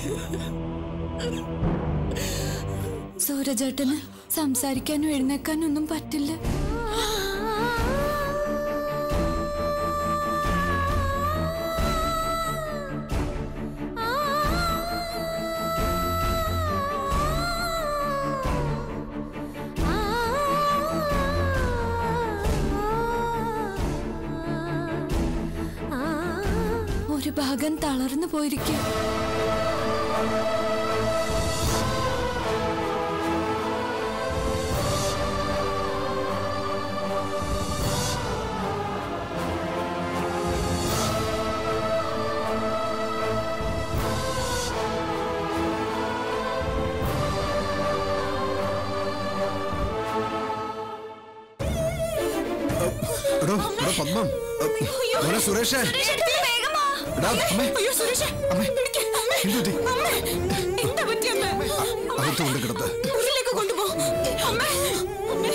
സൂരജേട്ടന് സംസാരിക്കാനും എഴുന്നേക്കാനും ഒന്നും പറ്റില്ല ഒരു ഭാഗം തളർന്നു പോയിരിക്കും എടോ എടോ പത്മം മോനെ സുരേഷേ എടാ അമ്മേ അയ്യോ സുരേഷ് അമ്മേ പിടിക്ക്. അമ്മേ. എന്ത് പറ്റി? അമ്മേ. എന്താ പറ്റി അമ്മേ? അകത്ത് കൊണ്ട് കിടത്ത് മുറിയിലേക്ക് കൊണ്ടുപോ അമ്മേ അമ്മേ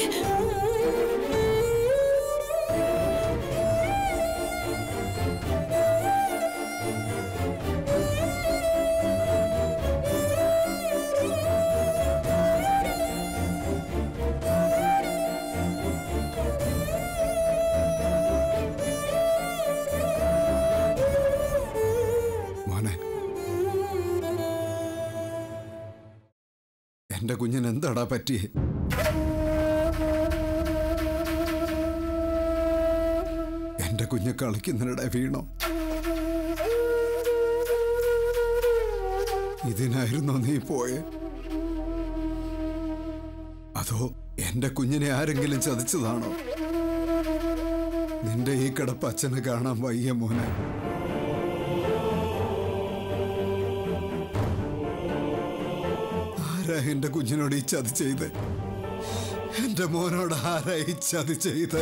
മോനെ എന്റെ കുഞ്ഞിന് എന്താടാ പറ്റിയേ എന്റെ കുഞ്ഞ് കളിക്കുന്നതിനിടെ വീണോ ഇതിനായിരുന്നോ നീ പോയെ അതോ എന്റെ കുഞ്ഞിനെ ആരെങ്കിലും ചതിച്ചതാണോ നിന്റെ ഈ കിടപ്പ് അച്ഛന് കാണാൻ വയ്യ മോനെ ആരാ എന്റെ കുഞ്ഞിനോട് ഈ ചതി ചെയ്ത് എന്റെ മോനോട് ആരാ ഈ ചതി ചെയ്ത്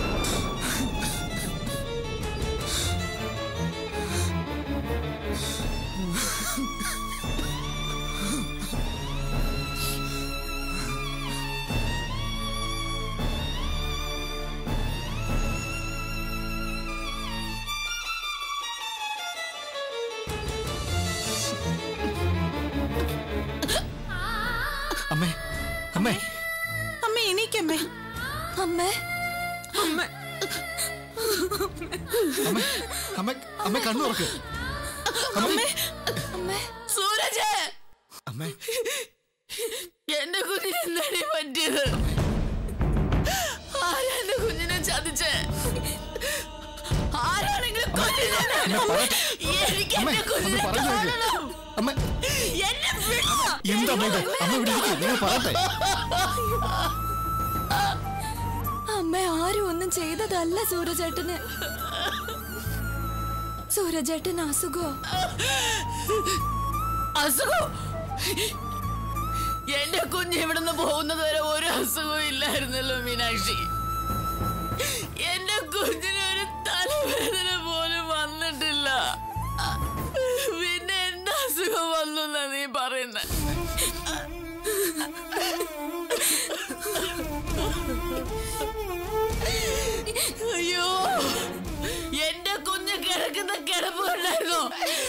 അമ്മേ അമ്മേ അമ്മേ എണീക്കമ്മേ അമ്മേ അമ്മേ അമ്മേ അമ്മ അമ്മ കണ്ണു തുറക്ക് അമ്മേ അമ്മേ സൂരജ് അമ്മേ എന്റെ കുഞ്ഞിന് എന്താണ് ഈ പറ്റിയത് ആരാ എന്റെ കുഞ്ഞിനെ ചതിച്ച് ആരാണെങ്കിലും കൊല്ലുന്നത് അമ്മേ, പറയട്ടെ. എനിക്ക് അമ്മേ, എന്റെ കുഞ്ഞിനെ ഒന്ന് പറഞ്ഞു നോക്ക്. കാണണം അമ്മ എന്നെ വിടോ. എന്താ അമ്മ ഇത് അമ്മ ഇവിടെ ഇരിക്കും നിങ്ങൾ പറയട്ടെ അമ്മ ആരും ഒന്നും ചെയ്തതല്ല സൂരജേട്ടന് സൂരജേട്ടൻ അസുഖോ അസുഖം എന്റെ കുഞ്ഞ് ഇവിടുന്ന് പോകുന്നത് വരെ ഒരു അസുഖവും ഇല്ലായിരുന്നല്ലോ മീനാക്ഷി എന്റെ കുഞ്ഞിന് ഒരു തലവേദന പോലും വന്നിട്ടില്ല പിന്നെ എന്റെ അസുഖം വന്നു എന്നാ നീ പറയുന്നത് അയ്യോ എന്റെ കുഞ്ഞ് കിടക്കുന്ന കിടപ്പ് കണ്ടായിരുന്നോ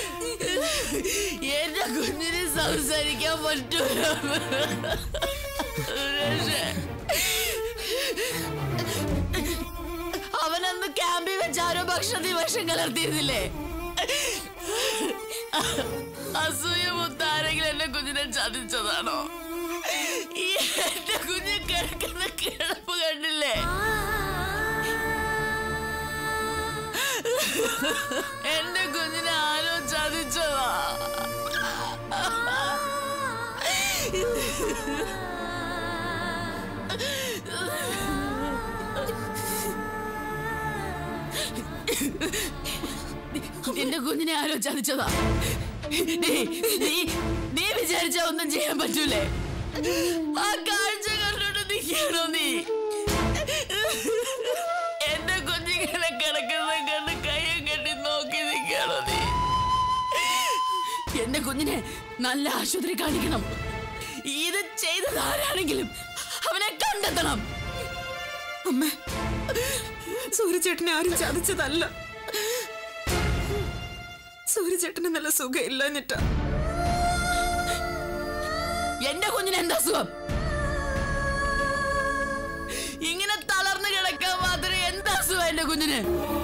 എന്റെ കുഞ്ഞിന് സംസാരിക്കാൻ പറ്റൂല സുരേഷേ. അവനന്ന് ക്യാമ്പിൽ വെച്ച് ആരോ ഭക്ഷണത്തിൽ വിഷം കലർത്തിയിരുന്നില്ലേ അസൂയ മുത്താരെങ്കിലും എന്റെ കുഞ്ഞിനെ ചതിച്ചതാണോ ഈ എന്റെ കുഞ്ഞ് കിടക്കുന്ന കിടപ്പ് കണ്ടില്ലേ എന്റെ കുഞ്ഞിനെ ആരോ ചതിച്ചതാ എന്റെ കുഞ്ഞിനെ ആരോ ചതിച്ചതാ നീ നീ നീ വിചാരിച്ച ഒന്നും ചെയ്യാൻ പറ്റൂലേ ആ കാഴ്ച കണ്ടോണ്ട് നിൽക്കണോ നീ എന്റെ കുഞ്ഞിങ്ങനെ കിടക്കുന്ന കണ്ട് കയ്യും കെട്ടി നോക്കി നിൽക്കണോ നീ എന്റെ കുഞ്ഞിനെ നല്ല ആശുപത്രി കാണിക്കണം ഇത് ചെയ്തത് ആരാണെങ്കിലും അവനെ കണ്ടെത്തണം അമ്മേ സൂര്യചേട്ടനെ ആരും ചതിച്ചതല്ല സൂര്യചേട്ടന് നല്ല സുഖം ഇല്ലഞ്ഞിട്ടാ എന്റെ കുഞ്ഞിന് എന്താ അസുഖം ഇങ്ങനെ തളർന്നു കിടക്കാൻ മാത്രം എന്താ അസുഖം എന്റെ കുഞ്ഞിന്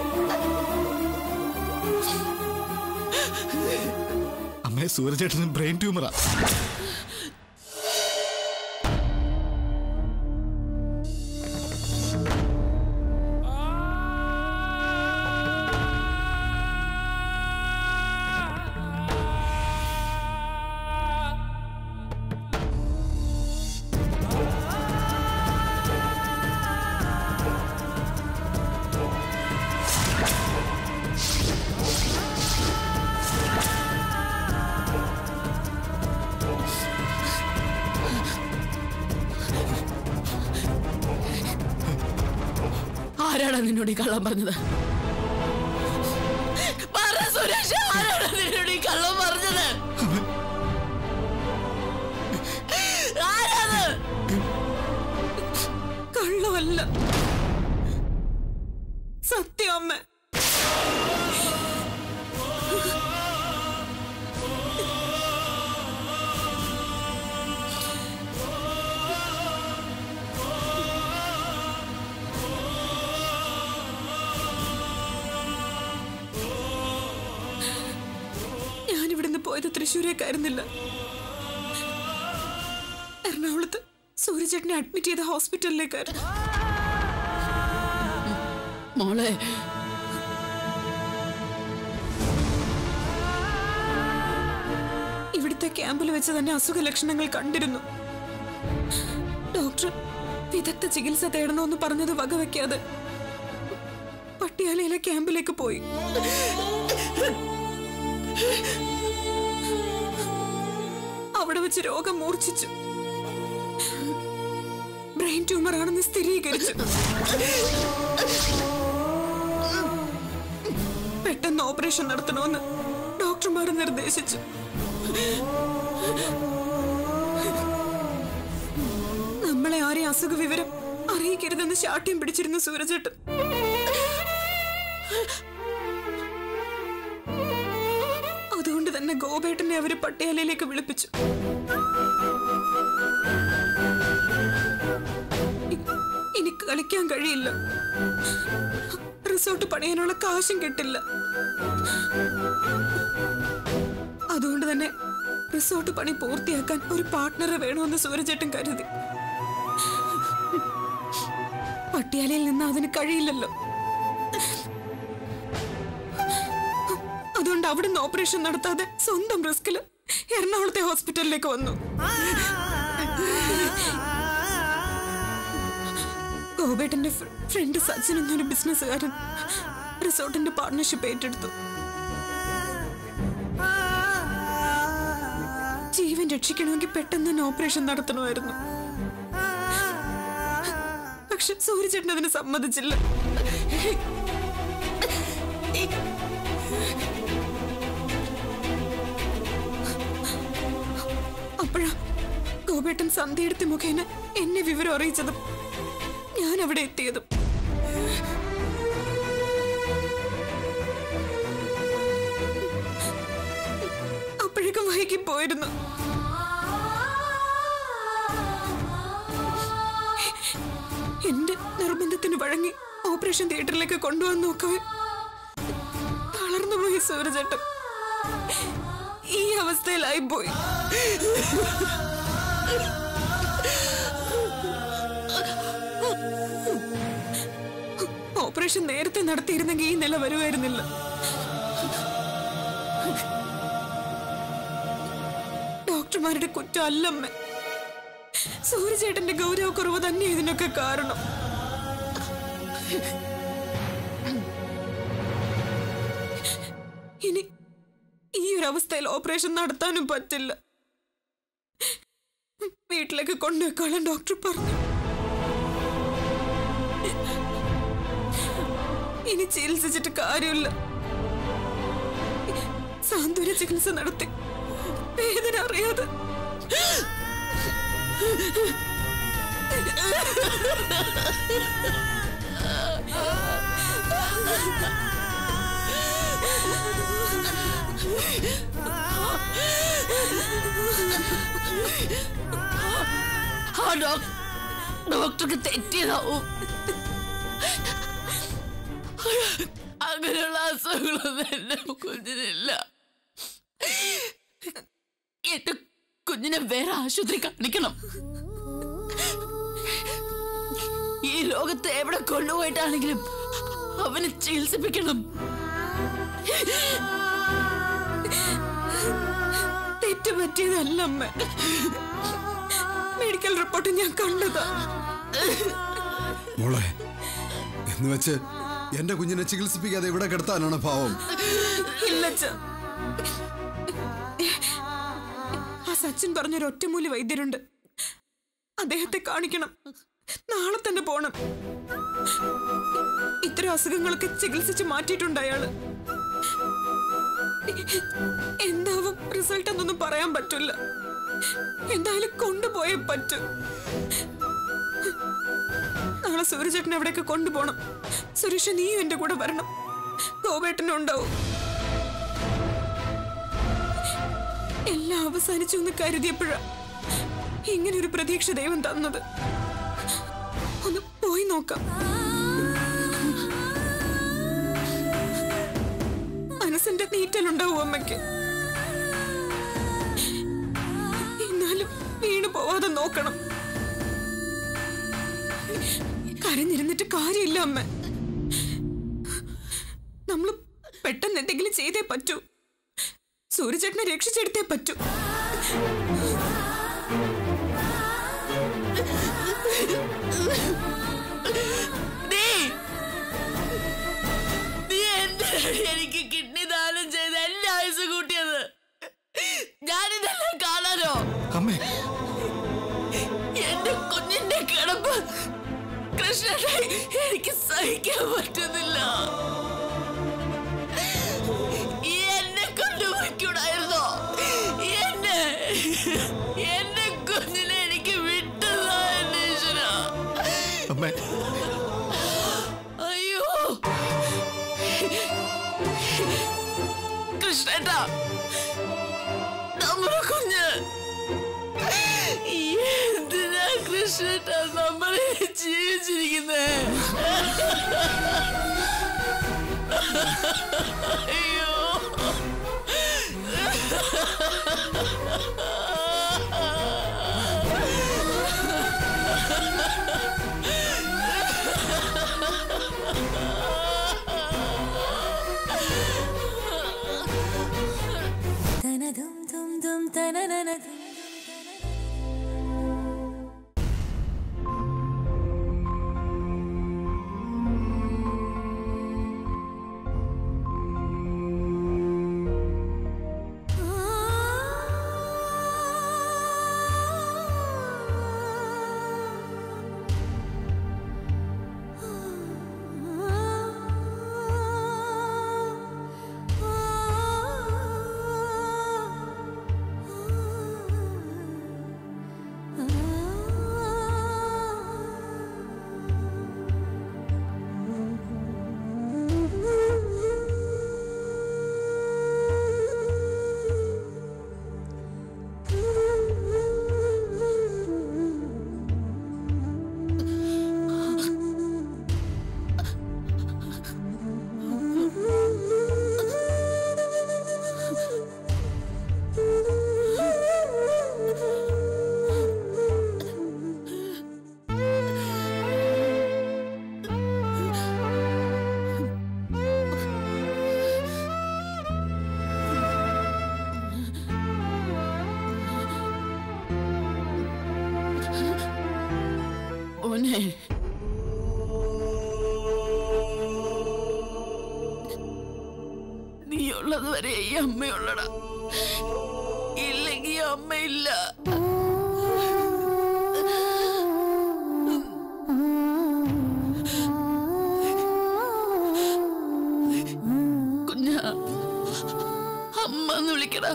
അമ്മേ സൂര്യചേട്ടന് ബ്രെയിൻ ട്യൂമറാ ആരാടാ നിന്നോട് ഈ കള്ളം പറഞ്ഞത് പറ സുരേഷ് ആരാടാ നിന്നോട് ഈ കള്ളം പറഞ്ഞത് ആരാത് കള്ളമല്ല സത്യം അമ്മ ഞാനിവിടുന്ന് പോയത് തൃശ്ശൂരേക്കായിരുന്നില്ല എറണാകുളത്ത് സൂര്യചേട്ടനെ അഡ്മിറ്റ് ചെയ്ത ഹോസ്പിറ്റലിലേക്കായിരുന്നു മോളെ ഇവിടുത്തെ ക്യാമ്പിൽ വെച്ച് തന്നെ അസുഖ ലക്ഷണങ്ങൾ കണ്ടിരുന്നു ഡോക്ടർ വിദഗ്ധ ചികിത്സ തേടണമെന്ന് പറഞ്ഞത് വകവെക്കാതെ പട്ടിയാലയിലെ ക്യാമ്പിലേക്ക് പോയി അവിടെ വെച്ച് രോഗം മൂർച്ഛിച്ചു ബ്രെയിൻ ട്യൂമർ ആണെന്ന് സ്ഥിരീകരിച്ചു പെട്ടെന്ന് ഓപ്പറേഷൻ നടത്തണമെന്ന് ഡോക്ടർമാർ നിർദ്ദേശിച്ചു നമ്മളെ ആരെയും അസുഖ വിവരം അറിയിക്കരുതെന്ന് ശാഠ്യം പിടിച്ചിരുന്നു സൂരജേട്ടൻ അതുകൊണ്ട് തന്നെ ഗോപേട്ടനെ അവര് പട്ടിയാലയിലേക്ക് വിളിപ്പിച്ചു ഇ- ഇനി കളിക്കാൻ കഴിയില്ല റിസോർട്ട് പണിയാനുള്ള കാശും കിട്ടില്ല അതുകൊണ്ട് തന്നെ റിസോർട്ട് പണി പൂർത്തിയാക്കാൻ ഒരു പാർട്ട്ണറെ വേണമെന്ന് സൂരജേട്ടൻ കരുതി പട്ടിയാലയിൽ നിന്ന് അതിന് കഴിയില്ലല്ലോ അതുകൊണ്ട് അവിടുന്ന് ഓപ്പറേഷൻ നടത്താതെ സ്വന്തം റിസ്കില് എറണാകുളത്തെ ഹോസ്പിറ്റലിലേക്ക് വന്നു ഗോപേട്ടന്റെ ഫ്ര- ഫ്രണ്ട് സച്ചിൻ എന്നൊരു ബിസിനസ്സുകാരൻ റിസോർട്ടിന്റെ പാർട്ണർഷിപ്പ് ഏറ്റെടുത്തു ജീവൻ രക്ഷിക്കണമെങ്കിൽ പെട്ടെന്ന് തന്നെ ഓപ്പറേഷൻ നടത്തണമായിരുന്നു പക്ഷെ സൂര്യചേട്ടൻ അതിന് സമ്മതിച്ചില്ല അപ്പോഴാ ഗോപേട്ടൻ സന്ധ്യയെടുത്ത് മുഖേന എന്നെ വിവരം അറിയിച്ചതും ഞാൻ അവിടെ എത്തിയതും അപ്പോഴേക്കും വൈകി പോയിരുന്നു എന്റെ നിർബന്ധത്തിന് വഴങ്ങി ഓപ്പറേഷൻ തിയേറ്ററിലേക്ക് കൊണ്ടുവന്ന് നോക്കവേ തളർന്നുപോയി സൂരജേട്ടൻ ഈ അവസ്ഥയിലായി പോയി ഓപ്പറേഷൻ നേരത്തെ നടത്തിയിരുന്നെങ്കിൽ ഈ നില വരുമായിരുന്നില്ല ഡോക്ടർമാരുടെ കുറ്റം അല്ലമ്മ സൂര്യചേട്ടന്റെ ഗൗരവക്കുറവ് തന്നെ ഇതിനൊക്കെ കാരണം ഇനി ഈ ഒരു അവസ്ഥയിൽ ഓപ്പറേഷൻ നടത്താനും പറ്റില്ല വീട്ടിലേക്ക് കൊണ്ടുവെക്കോളാൻ ഡോക്ടർ പറഞ്ഞു ഇനി ചികിത്സിച്ചിട്ട് കാര്യമില്ല സാന്ത്വന ചികിത്സ നടത്തി വേദന അറിയാതെ ആ ഡോക് ഡോക്ടർക്ക് തെറ്റിയതാവും അങ്ങനെയുള്ള അസുഖങ്ങളൊന്നും എന്റെ കുഞ്ഞിനില്ല എന്റെ കുഞ്ഞിനെ വേറെ ആശുപത്രി കാണിക്കണം ഈ ലോകത്ത് എവിടെ കൊണ്ടുപോയിട്ടാണെങ്കിലും അവനെ ചികിത്സിപ്പിക്കണം തെറ്റ് പറ്റിയതല്ല അമ്മ മെഡിക്കൽ റിപ്പോർട്ട് ഞാൻ കണ്ടതാ മോളെ എന്ന് വെച്ച് എന്റെ കുഞ്ഞിനെ ചികിത്സിപ്പിക്കാതെ ഇവിടെ കിടത്താനാണ് ഭാവം ഇല്ലച്ച ആ സച്ചിൻ പറഞ്ഞൊരു ഒറ്റമൂലി വൈദ്യരുണ്ട് അദ്ദേഹത്തെ കാണിക്കണം നാളെ തന്നെ പോണം ഇത്തരം അസുഖങ്ങളൊക്കെ ചികിത്സിച്ച് മാറ്റിയിട്ടുണ്ട് അയാള് എന്താവും റിസൾട്ട് എന്നൊന്നും പറയാൻ പറ്റില്ല എന്തായാലും കൊണ്ടുപോയേ പറ്റൂ നാളെ സൂര്യചേട്ടൻ എവിടെയൊക്കെ കൊണ്ടുപോകണം സുരേഷ നീയും എന്റെ കൂടെ വരണം ഗോപേട്ടനും ഉണ്ടാവും എല്ലാം അവസാനിച്ചു എന്ന് കരുതിയപ്പോഴാ ഇങ്ങനെ ഒരു പ്രതീക്ഷ ദൈവം തന്നത് ഒന്ന് പോയി നോക്കാം മനസ്സിന്റെ നീറ്റലുണ്ടാവും അമ്മയ്ക്ക് എന്നാലും വീണു പോവാതെ നോക്കണം കരഞ്ഞിരുന്നിട്ട് കാര്യമില്ല അമ്മ നമ്മൾ പെട്ടെന്ന് എന്തെങ്കിലും ചെയ്തേ പറ്റൂ സൂര്യചേട്ടനെ രക്ഷിച്ചെടുത്തേ പറ്റൂ നീ നീ എന്തിനാണ് എനിക്ക് കിഡ്നി ദാനം ചെയ്ത് എന്റെ ആയുസ് കൂട്ടിയത് ഞാനിതെല്ലാം കാണാനോ അമ്മേ എന്റെ കുഞ്ഞിന്റെ കിടപ്പ് കൃഷ്ണനെ എനിക്ക് സഹിക്കാൻ പറ്റുന്നില്ല ഈ എന്നെ കൊണ്ടുപോയിക്കൂടായിരുന്നോ എന്നെ എന്റെ കുഞ്ഞിനെ എനിക്ക് വിട്ടതാ എന്റെ ഈശ്വരാ അമ്മേ അയ്യോ കൃഷ്ണേട്ടാ നമ്മുടെ കുഞ്ഞ് എന്തിനാ കൃഷ്ണേട്ടാ നമ്മളെ ജീവിച്ചിരിക്കുന്നേ അയ്യോ മോനെ നീയുള്ളത് വരെ ഈ അമ്മയുള്ളടാ ഇല്ലെങ്കി അമ്മയില്ല കുഞ്ഞ അമ്മ എന്ന് വിളിക്കടാ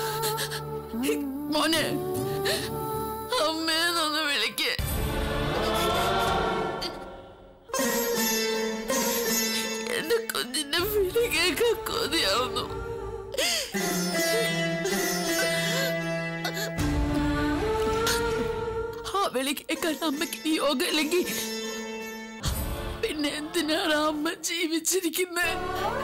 മോനെ അമ്മേന്നൊന്ന് വിളിക്കേ എന്റെ കുഞ്ഞിന്റെ വിളി കേൾക്കാൻ കൊതിയാ പറഞ്ഞ് കേൾക്കാൻ അമ്മയ്ക്ക് ഈ യോഗം ഇല്ലെങ്കിൽ പിന്നെ എന്തിനാണ് അമ്മ ജീവിച്ചിരിക്കുന്നത്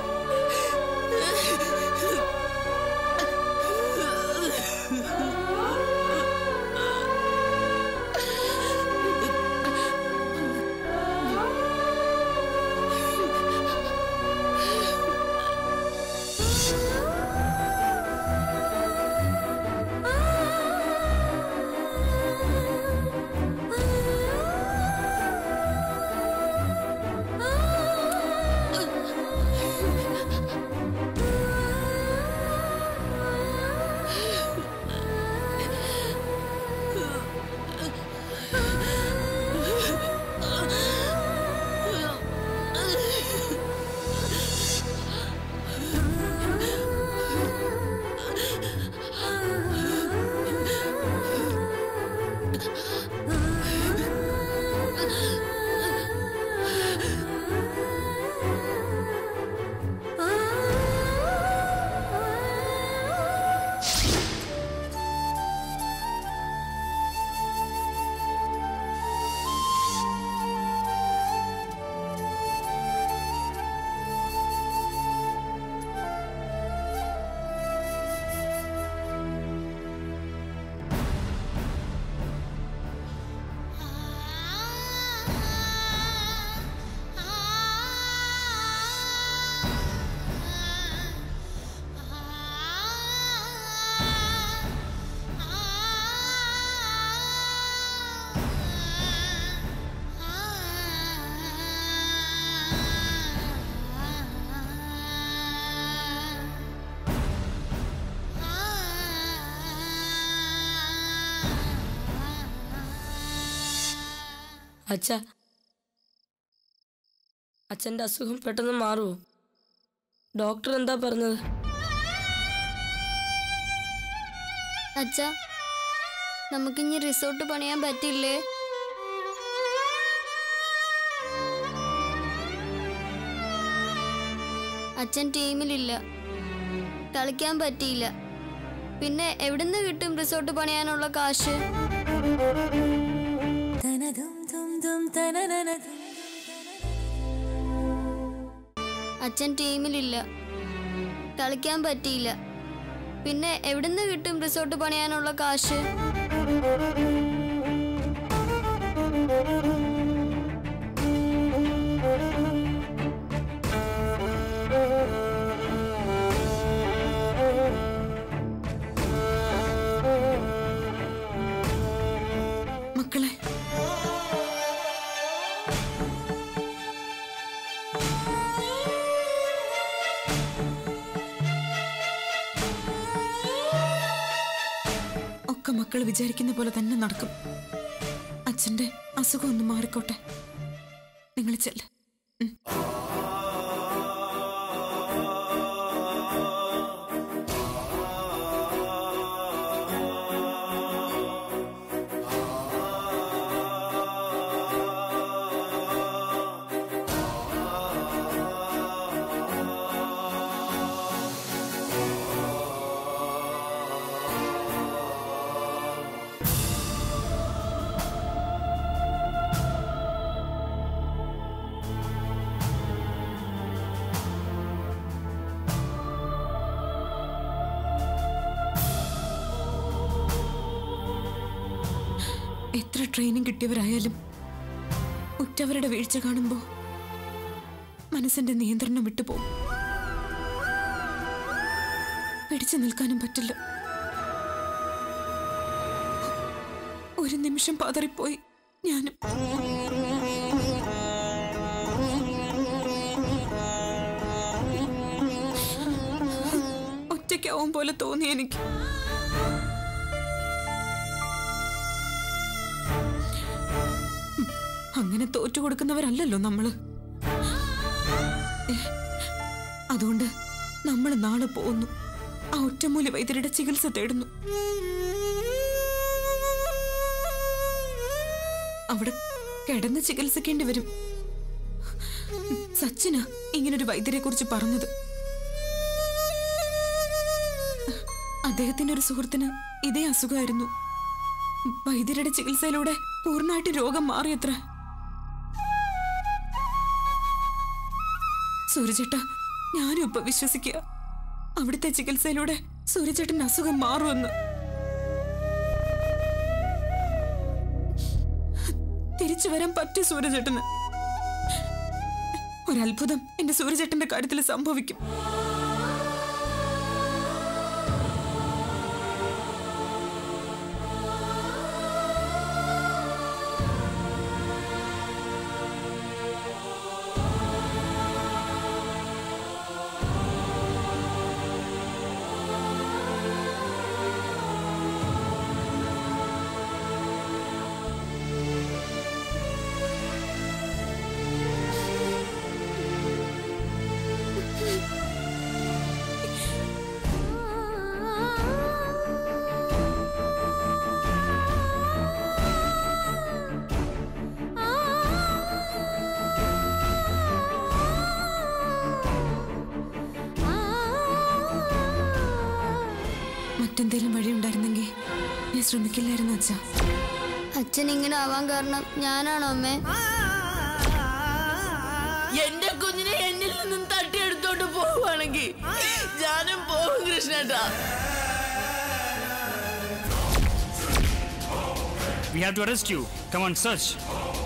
അച്ഛ അച്ഛൻ്റെ അസുഖം പെട്ടെന്ന് മാറുമോ ഡോക്ടർ എന്താ പറഞ്ഞത് അച്ഛ നമുക്കിനി റിസോർട്ട് പണിയാൻ പറ്റില്ലേ അച്ഛൻ ടീമിലില്ല കളിക്കാൻ പറ്റിയില്ല പിന്നെ എവിടുന്ന് കിട്ടും റിസോർട്ട് പണിയാനുള്ള കാശ് അച്ഛൻ ടീമിലില്ല കളിക്കാൻ പറ്റിയില്ല പിന്നെ എവിടുന്ന് കിട്ടും റിസോർട്ട് പണിയാനുള്ള കാശ് മക്കളെ ഒക്കെ മക്കൾ വിചാരിക്കുന്ന പോലെ തന്നെ നടക്കും അച്ഛന്റെ അസുഖം ഒന്ന് മാറിക്കോട്ടെ നിങ്ങൾ ചെല്ല് ഉം. എത്ര ട്രെയിനിങ് കിട്ടിയവരായാലും ഉറ്റവരുടെ വീഴ്ച കാണുമ്പോൾ മനസ്സിന്റെ നിയന്ത്രണം വിട്ടുപോകും പിടിച്ചു നിൽക്കാനും പറ്റില്ല ഒരു നിമിഷം പതറിപ്പോയി ഞാനും ഒറ്റയ്ക്കാവും പോലെ തോന്നി എനിക്ക് അങ്ങനെ തോറ്റു കൊടുക്കുന്നവരല്ലല്ലോ നമ്മള് ഏ, അതുകൊണ്ട് നമ്മൾ നാളെ പോകുന്നു ആ ഒറ്റമൂലി വൈദ്യരുടെ ചികിത്സ തേടുന്നു അവിടെ കിടന്ന് ചികിത്സിക്കേണ്ടി വരും സച്ചിനാ ഇങ്ങനൊരു വൈദ്യരെ കുറിച്ച് പറഞ്ഞത് അദ്ദേഹത്തിന്റെ ഒരു സുഹൃത്തിന് ഇതേ അസുഖമായിരുന്നു വൈദ്യരുടെ ചികിത്സയിലൂടെ പൂർണ്ണമായിട്ട് രോഗം മാറിയത്ര സൂര്യചേട്ട ഞാനും ഇപ്പൊ വിശ്വസിക്കുക അവിടുത്തെ ചികിത്സയിലൂടെ സൂര്യചേട്ടൻ അസുഖം മാറുമെന്ന് തിരിച്ചു വരാൻ പറ്റും സൂര്യചേട്ടന് ഒരത്ഭുതം എന്റെ സൂര്യചേട്ടന്റെ കാര്യത്തിൽ സംഭവിക്കും മറ്റെന്തെങ്കിലും വഴി ഉണ്ടായിരുന്നെങ്കിൽ ഞാൻ ശ്രമിക്കില്ലായിരുന്നു അച്ഛാ അച്ഛൻ ഇങ്ങനെ ആവാൻ കാരണം ഞാനാണോ അമ്മേ എന്റെ കുഞ്ഞിനെ എന്നിൽ നിന്നും തട്ടിയെടുത്തോണ്ട് പോവുകയാണെങ്കിൽ ഞാനും പോകും കൃഷ്ണേട്ടാ We have to arrest you. Come on, search.